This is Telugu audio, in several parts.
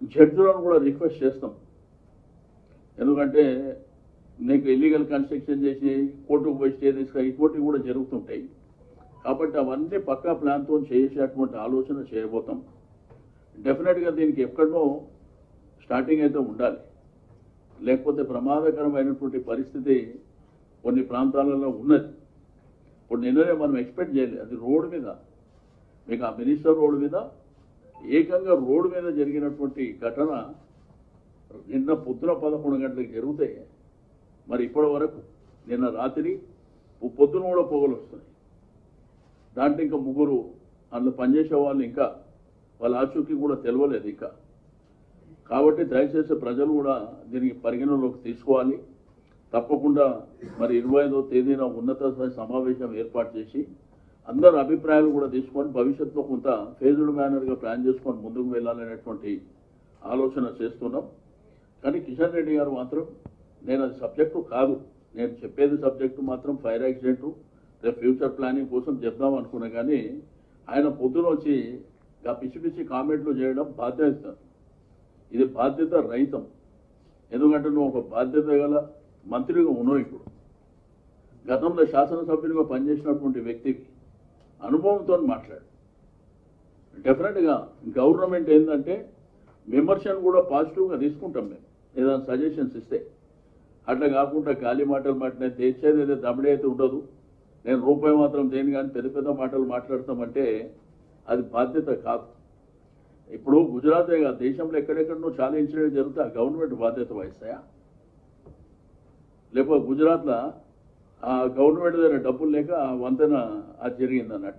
జడ్జులను కూడా రిక్వెస్ట్ చేస్తాం ఎందుకంటే నీకు ఇల్లీగల్ కన్స్ట్రక్షన్ చేసి కోర్టుకు పోయి స్టే తీసుకు ఇటువంటివి కూడా జరుగుతుంటాయి కాబట్టి అవన్నీ పక్కా ప్లాన్తో చేసేటువంటి ఆలోచన చేయబోతాం డెఫినెట్గా దీనికి ఎక్కడో స్టార్టింగ్ అయితే ఉండాలి లేకపోతే ప్రమాదకరమైనటువంటి పరిస్థితి కొన్ని ప్రాంతాలలో ఉన్నది ఇప్పుడు నిన్ననే మనం ఎక్స్పెక్ట్ చేయలేదు అది రోడ్డు మీద మీకు ఆ మినిస్టర్ రోడ్డు మీద ఏకంగా రోడ్డు మీద జరిగినటువంటి ఘటన నిన్న పొద్దున పదకొండు గంటలకు జరిగితే మరి ఇప్పటి వరకు నిన్న రాత్రి పొ- పొద్దున కూడా పొగలు వస్తున్నాయి దాంట్లో ఇంకా ముగ్గురు అందులో పనిచేసే వాళ్ళు ఇంకా వాళ్ళ ఆచూకీ కూడా తెలియలేదు ఇంకా కాబట్టి దయచేసి ప్రజలు కూడా దీనికి పరిగణలోకి తీసుకోవాలి తప్పకుండా మరి ఇరవై ఐదో తేదీన ఉన్నత స్థాయి సమావేశం ఏర్పాటు చేసి అందరు అభిప్రాయాలు కూడా తీసుకొని భవిష్యత్తులో కొంత ఫేజ్డ్ మేనర్గా ప్లాన్ చేసుకొని ముందుకు వెళ్ళాలనేటువంటి ఆలోచన చేస్తున్నాం కానీ కిషన్ రెడ్డి గారు మాత్రం నేను అది సబ్జెక్టు కాదు నేను చెప్పేది సబ్జెక్టు మాత్రం ఫైర్ యాక్సిడెంటు రేపు ఫ్యూచర్ ప్లానింగ్ కోసం చెప్దాం అనుకున్నా కానీ ఆయన పొద్దున వచ్చి ఆ పిచ్చి పిచ్చి కామెంట్లు చేయడం బాధ్యత ఇది బాధ్యత రహితం ఎందుకంటే నువ్వు ఒక బాధ్యత గల మంత్రిగా ఉన్నావు ఇప్పుడు గతంలో శాసనసభ్యునిగా పనిచేసినటువంటి వ్యక్తికి అనుభవంతో మాట్లాడు డెఫినెట్గా గవర్నమెంట్ ఏంటంటే విమర్శను కూడా పాజిటివ్గా తీసుకుంటాం మేము ఏదైనా సజెషన్స్ ఇస్తే అట్లా కాకుండా గాలి మాటలు మాట్లాడిన తెచ్చేది ఏదో దమిడి అయితే ఉండదు నేను రూపాయి మాత్రం దేని కానీ పెద్ద పెద్ద మాటలు మాట్లాడతామంటే అది బాధ్యత కాదు ఇప్పుడు గుజరాతే కాదు దేశంలో ఎక్కడెక్కడనో చాలా ఇన్సిడెంట్ జరిగితే ఆ గవర్నమెంట్ బాధ్యత వహిస్తాయా లేకపోతే గుజరాత్లో ఆ గవర్నమెంట్ దగ్గర డబ్బులు లేక ఆ వంతెన అది జరిగిందన్నట్ట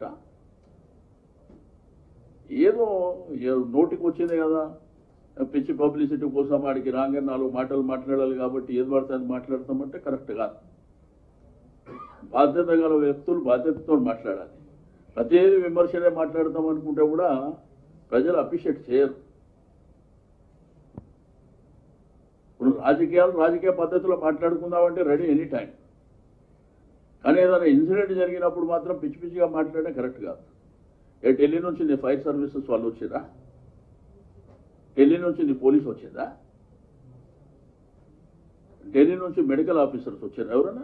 ఏదో ఏ- నోటికి వచ్చింది కదా పిచ్చి పబ్లిసిటీ కోసం వాడికి రాగానే నాలుగు మాటలు మాట్లాడాలి కాబట్టి ఏది పడితే అది మాట్లాడతామంటే కరెక్ట్ కాదు బాధ్యత గల వ్యక్తులు బాధ్యతతో మాట్లాడాలి ప్రతిదీ విమర్శనే మాట్లాడతాం అనుకుంటే కూడా ప్రజలు అప్రిషియేట్ చేయరు ఇప్పుడు రాజకీయాలు రాజకీయ పద్ధతిలో మాట్లాడుకుందామంటే రెడీ ఎనీ టైం కానీ ఏదైనా ఇన్సిడెంట్ జరిగినప్పుడు మాత్రం పిచ్చి పిచ్చిగా మాట్లాడడం కరెక్ట్ కాదు ఏ ఢిల్లీ నుంచి నీ ఫైర్ సర్వీసెస్ వాళ్ళు వచ్చిరా ఢిల్లీ నుంచి నీ పోలీస్ వచ్చిందా ఢిల్లీ నుంచి మెడికల్ ఆఫీసర్స్ వచ్చారు ఎవరైనా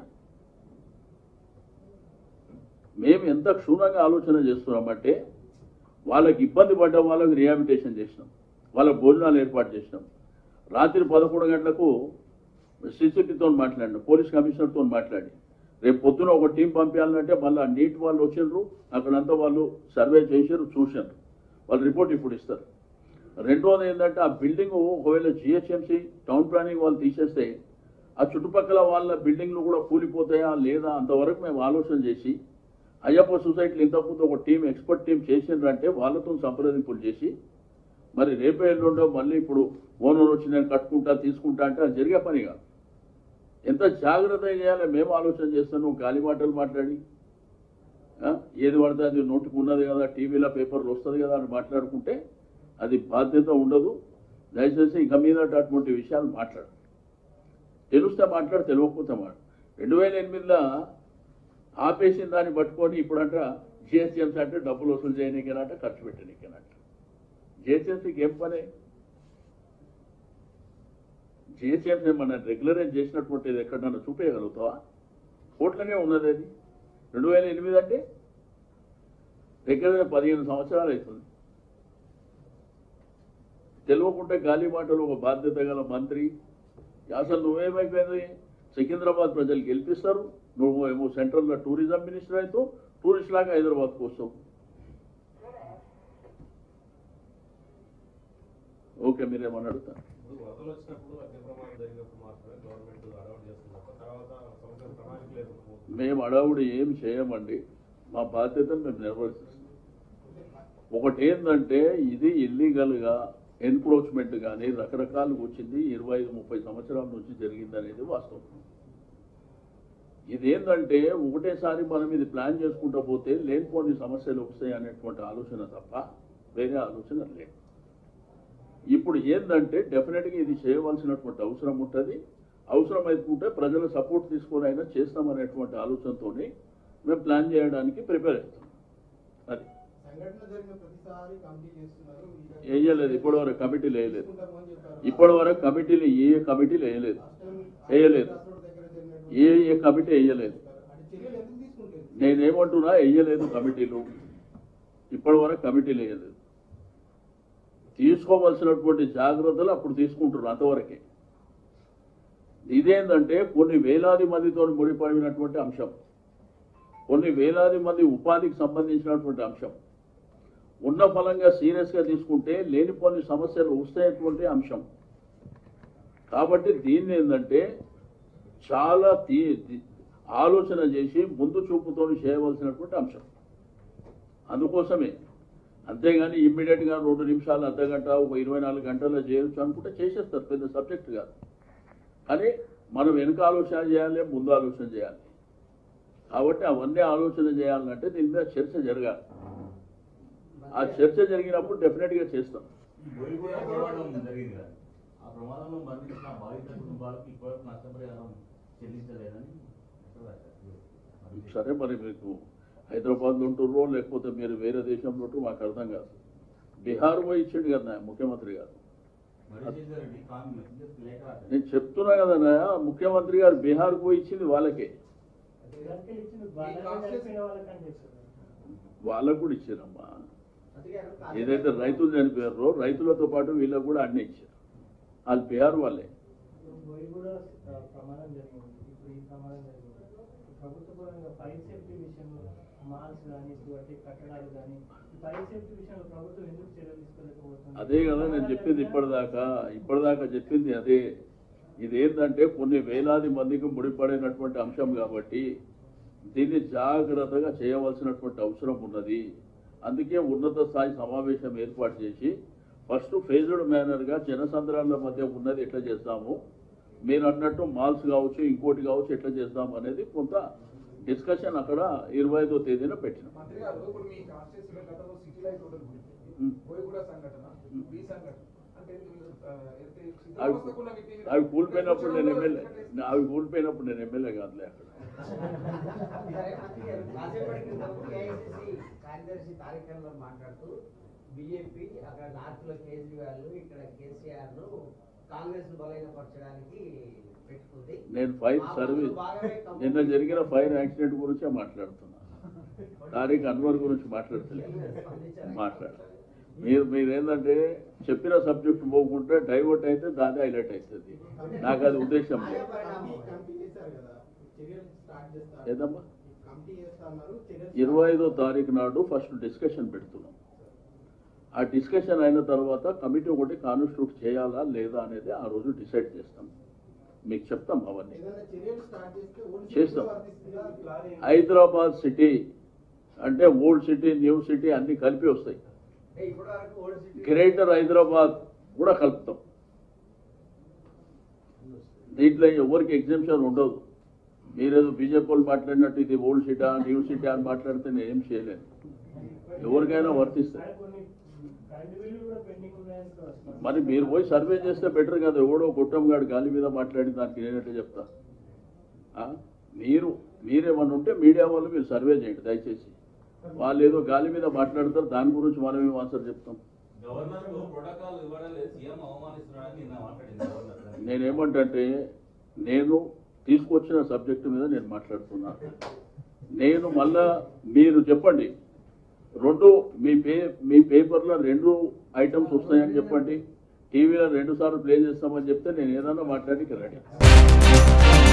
మేము ఎంత క్షుణ్ణంగా ఆలోచన చేస్తున్నామంటే వాళ్ళకి ఇబ్బంది పడ్డ వాళ్ళకి రిహాబిటేషన్ చేసినాం వాళ్ళ భోజనాలు ఏర్పాటు చేసినాం రాత్రి పదకొండు గంటలకు సిసిపితో మాట్లాడినాం పోలీస్ కమిషనర్తో మాట్లాడి రేపు పొద్దున ఒక టీం పంపించాలంటే మళ్ళీ నీట్ వాళ్ళు వచ్చిండ్రు అక్కడంతా వాళ్ళు సర్వే చేసారు చూశారు వాళ్ళు రిపోర్ట్ ఇప్పుడు ఇస్తారు రెండోది ఏంటంటే ఆ బిల్డింగ్ ఒకవేళ జిహెచ్ఎంసీ టౌన్ ప్లానింగ్ వాళ్ళు తీసేస్తే ఆ చుట్టుపక్కల వాళ్ళ బిల్డింగ్లు కూడా కూలిపోతాయా లేదా అంతవరకు మేము ఆలోచన చేసి అయ్యప్ప సొసైటీలు ఇంతకుముందు ఒక టీం ఎక్స్పర్ట్ టీం చేసిండ్రంటే వాళ్ళతో సంప్రదింపులు చేసి మరి రేపే ఎల్లుండో మళ్ళీ ఇప్పుడు ఓనర్ వచ్చి నేను కట్టుకుంటా తీసుకుంటా అంటే అది జరిగే పని కాదు ఎంత జాగ్రత్తగా చేయాలో మేము ఆలోచన చేస్తాను గాలి మాటలు మాట్లాడి ఆ, ఏది పడితే అది నోటికి ఉన్నది కదా టీవీలో పేపర్లు వస్తుంది కదా అని మాట్లాడుకుంటే అది బాధ్యత ఉండదు దయచేసి ఇక మీద అటువంటి విషయాలు మాట్లాడు తెలుస్తే మాట్లాడు తెలియకపోతే మాట్లాడు రెండు వేల ఎనిమిదిలో ఆపేసిన దాన్ని పట్టుకొని ఇప్పుడంట జిఎస్ఎంసీ అంటే డబ్బులు వసూలు చేయనీకేనంట ఖర్చు పెట్టనీకేనంట జిహెచ్ఎంసీకి ఏం పని జిహెచ్ఎంసీ మన రెగ్యులరైజ్ చేసినటువంటిది ఎక్కడన్నా చూపేయగలుగుతావా కోట్లనే ఉన్నది అది రెండు వేల ఎనిమిది అంటే దగ్గర పదిహేను సంవత్సరాలు అవుతుంది తెలియకుంటే గాలి మాటలు ఒక బాధ్యత గల మంత్రి అసలు నువ్వేమైపోయింది సికింద్రాబాద్ ప్రజలు గెలిపిస్తారు నువ్వు ఏమో సెంట్రల్లో టూరిజం మినిస్టర్ అవుతావు టూరిస్ట్ లాగా హైదరాబాద్కు వస్తావు ఓకే మీరేమని అడుగుతారు ఇప్పుడు వరదలు వచ్చినప్పుడు అగ్ని ప్రమాదం జరిగినప్పుడు మాత్రమే గవర్నమెంట్ అలవాటు చేస్తుంది తప్ప తర్వాత సంవత్సరం ప్రణాళిక లేకుండా పోతుంది. మేము అడవుడు ఏం చేయమండి మా బాధ్యతను మేము నిర్వర్తిస్తాం ఒకటి ఏంటంటే ఇది ఇల్లీగల్గా ఎన్క్రోచ్మెంట్ కానీ రకరకాలుగా వచ్చింది ఇరవై ఐదు ముప్పై సంవత్సరాల నుంచి జరిగింది అనేది వాస్తవం ఇది ఏంటంటే ఒకటేసారి మనం ఇది ప్లాన్ చేసుకుంటూ పోతే లేనిపోని సమస్యలు వస్తాయి అనేటువంటి ఆలోచన తప్ప వేరే ఆలోచన లేదు ఇప్పుడు ఏంటంటే డెఫినెట్గా ఇది చేయవలసినటువంటి అవసరం ఉంటుంది అవసరం అయితే ప్రజల సపోర్ట్ తీసుకొని అయినా చేస్తామనేటువంటి ఆలోచనతోనే మేము ప్లాన్ చేయడానికి ప్రిపేర్ అవుతాం అది సంఘటన జరిగిన ప్రతిసారి కమిటీ చేస్తున్నారు ఇక- వేయలేదు ఇప్పటి వరకు కమిటీలు వేయలేదు తీసుకుంటాము అని చెప్పారు. ఇప్పటి వరకు కమిటీలు ఏ కమిటీలు వేయలేదు లాస్ట్ టైం వేయలేదు. క్రాస్ రోడ్ దగ్గర జరిగినటువంటి ఏ ఏ కమిటీ వేయలేదు అంటే చర్యలు ఎందుకు తీసుకుంటారు నేనేమంటున్నా వేయలేదు కమిటీలు ఇప్పటి వరకు కమిటీలు వేయలేదు తీసుకోవలసినటువంటి జాగ్రత్తలు అప్పుడు తీసుకుంటున్నారు అంతవరకే ఇదేంటంటే కొన్ని వేలాది మందితో ముడిపడినటువంటి అంశం కొన్ని వేలాది మంది ఉపాధికి సంబంధించినటువంటి అంశం ఉన్న ఫలంగా సీరియస్గా తీసుకుంటే లేనిపోని సమస్యలు వస్తాయటువంటి అంశం కాబట్టి దీన్ని ఏంటంటే చాలా తీ తీ- ఆలోచన చేసి ముందు చూపుతో చేయవలసినటువంటి అంశం అందుకోసమే అంతేగాని ఇమ్మీడియట్గా రెండు నిమిషాలు అర్ధ గంట ఒక ఇరవై నాలుగు గంటల్లో చేయొచ్చు అనుకుంటే చేసేస్తారు పెద్ద సబ్జెక్ట్ కాదు కానీ మనం వెనుక ఆలోచన చేయాలి ముందు ఆలోచన చేయాలి కాబట్టి అవన్నీ ఆలోచన చేయాలంటే దీని మీద చర్చ జరగాలి ఆ చర్చ జరిగినప్పుడు డెఫినెట్గా చేస్తాం బోయి కూడా ప్రమాదం జరిగింది కదా ఆ ప్రమాదంలో మరణించిన బాధిత కుటుంబాలకు ఇప్పటివరకు నష్టపరిహారం చెల్లించలేదని ఎక్కడ రాశారు? మరి సరే మరి మీకు హైదరాబాద్లో ఉంటుర్రో లేకపోతే మీరు వేరే దేశంలో ఉంటుర్రో మాకు అర్థం కాదు బీహార్ పోయి ఇచ్చిండు కదా ముఖ్యమంత్రి గారు మణిశేఖర్ రెడ్డి కాంగ్ మెసేంజర్ లేఖ రాశారు నేను చెప్తున్నా కదా ముఖ్యమంత్రి గారు బీహార్ పోయి ఇచ్చింది వాళ్ళకే వాళ్ళకు కూడా ఇచ్చారమ్మా ఏదైతే రైతులు చనిపోయారో రైతులతో పాటు వీళ్ళకు కూడా అన్నీ ఇచ్చారు వాళ్ళు బీహార్ వాళ్ళే పోయి కూడా ఆ, ప్రమాదం జరిగింది ఇప్పుడు ఈ ప్రమాదం జరిగింది ప్రభుత్వ పరంగా ఫైర్ సేఫ్టీ విషయంలో మాల్స్ కానీ ఇటువంటి కట్టడాలు కానీ ఫైర్ సేఫ్టీ విషయంలో ప్రభుత్వం ఎందుకు చర్యలు తీసుకోలేకపోతుంది అదే కదా నేను చెప్పింది ఇప్పటిదాకా ఇప్పటిదాకా చెప్పింది అదే ఇది ఏంటంటే కొన్ని వేలాది మందికి ముడిపడినటువంటి అంశం కాబట్టి దీన్ని జాగ్రత్తగా చేయవలసినటువంటి అవసరం ఉన్నది అందుకే ఉన్నత స్థాయి సమావేశం ఏర్పాటు చేసి ఫస్ట్ ఫేజ్డ్ మేనర్గా జనసంద్రాల మధ్య ఉన్నది ఎట్లా చేస్తాము మీరు అన్నట్టు మాల్స్ కావచ్చు ఇంకోటి కావచ్చు ఎట్లా చేద్దాం అనేది కొంత డిస్కషన్ అక్కడ ఇరవై ఐదో తేదీన పెట్టినాం మంత్రి గారు ఇప్పుడు మీ కాన్స్టిట్యూన్సీ గతంలో city light road um. Boiguda సంఘటన ఈ సంఘటన అంటే మీరు, ఆ, అయితే అవి శిథిలావస్థకున్న వ్యక్తిని- అవి కూలిపోయినప్పుడు నేను ఎమ్మెల్యే అవి కూలిపోయినప్పుడు నేను ఎమ్మెల్యే కాదులే అక్కడ కాసేపటి క్రితం ఏఐసిసి కార్యదర్శి తారీఖంలో మాట్లాడుతూ బీజేపీ అక్కడ నార్త్ లో కేజ్రీవాల్ ఇక్కడ కేసీఆర్ ను కాంగ్రెస్ బలహీనపరచడానికి పెట్టుకుంది నేను ఫైర్ సర్వీస్ నిన్న జరిగిన ఫైర్ యాక్సిడెంట్ గురించే మాట్లాడుతున్నా తారీఖు అన్వర్ గురించి మాట్లాడతలేదు మాట్లాడు మీరు మీరు ఏంటంటే చెప్పిన సబ్జెక్ట్ పోకుంటే డైవర్ట్ అయితే దాన్ని హైలైట్ అవుతుంది నాకు అది ఉద్దేశం లేదు కమిటీ కమిటీ చేశారు కదా చర్యలు స్టార్ట్ చేస్తారు ఏదమ్మా కమిటీ చేస్తా అన్నారు చర్యలు ఇరవై ఐదో తారీఖు నాడు ఫస్ట్ డిస్కషన్ పెడుతున్నాం ఆ డిస్కషన్ అయిన తర్వాత కమిటీ ఒకటి కాన్స్టిట్యూట్ చేయాలా లేదా అనేది ఆ రోజు డిసైడ్ చేస్తాం మీకు చెప్తాం అవన్నీ ఏదైనా చర్యలు స్టార్ట్ చేస్తే ఓన్లీ చేస్తాం. వర్తిస్తుందా? హైదరాబాద్ సిటీ అంటే ఓల్డ్ సిటీ న్యూ సిటీ అన్ని కలిపి వస్తాయి ఇప్పటి వరకు ఓల్డ్ సిటీ గ్రేటర్ హైదరాబాద్ కూడా కలుపుతాం దీంట్లో ఎవరికి ఎగ్జామ్షన్ ఉండదు మీరేదో బీజేపీ వాళ్ళు మాట్లాడినట్టు ఇది ఓల్డ్ సిటా న్యూ సిటీ అని మాట్లాడితే నేను ఏం చేయలేను ఎవరికైనా వర్తిస్తాయి కానీ కొన్ని కరెంటు బిల్లులు కూడా పెండింగ్ ఉన్నాయని కూడా వస్తుంది. మరి మీరు పోయి సర్వే చేస్తే బెటర్ కదా ఎవడో కుట్టంగాడు గాలి మీద మాట్లాడి దానికి నేనట్టే చెప్తా ఆ? మీరు మీరేమన్నా ఉంటే మీడియా వాళ్ళు మీరు సర్వే చేయండి దయచేసి వాళ్ళు ఏదో గాలి మీద మాట్లాడతారు దాని గురించి మనం ఏం ఆన్సర్ చెప్తాం గవర్నర్ కు ప్రోటోకాల్ ఇవ్వడం లేదు సీఎం అవమానిస్తున్నాడని నిన్న మాట్లాడింది గవర్నర్ నేనేమంటే నేను తీసుకొచ్చిన సబ్జెక్టు మీద నేను మాట్లాడుతున్నా నేను మళ్ళా మీరు చెప్పండి రెండు మీ పే మీ పేపర్లో రెండు ఐటమ్స్ వస్తాయని చెప్పండి టీవీలో రెండు సార్లు ప్లే చేస్తామని చెప్తే నేను ఏదైనా మాట్లాడికి రెడీ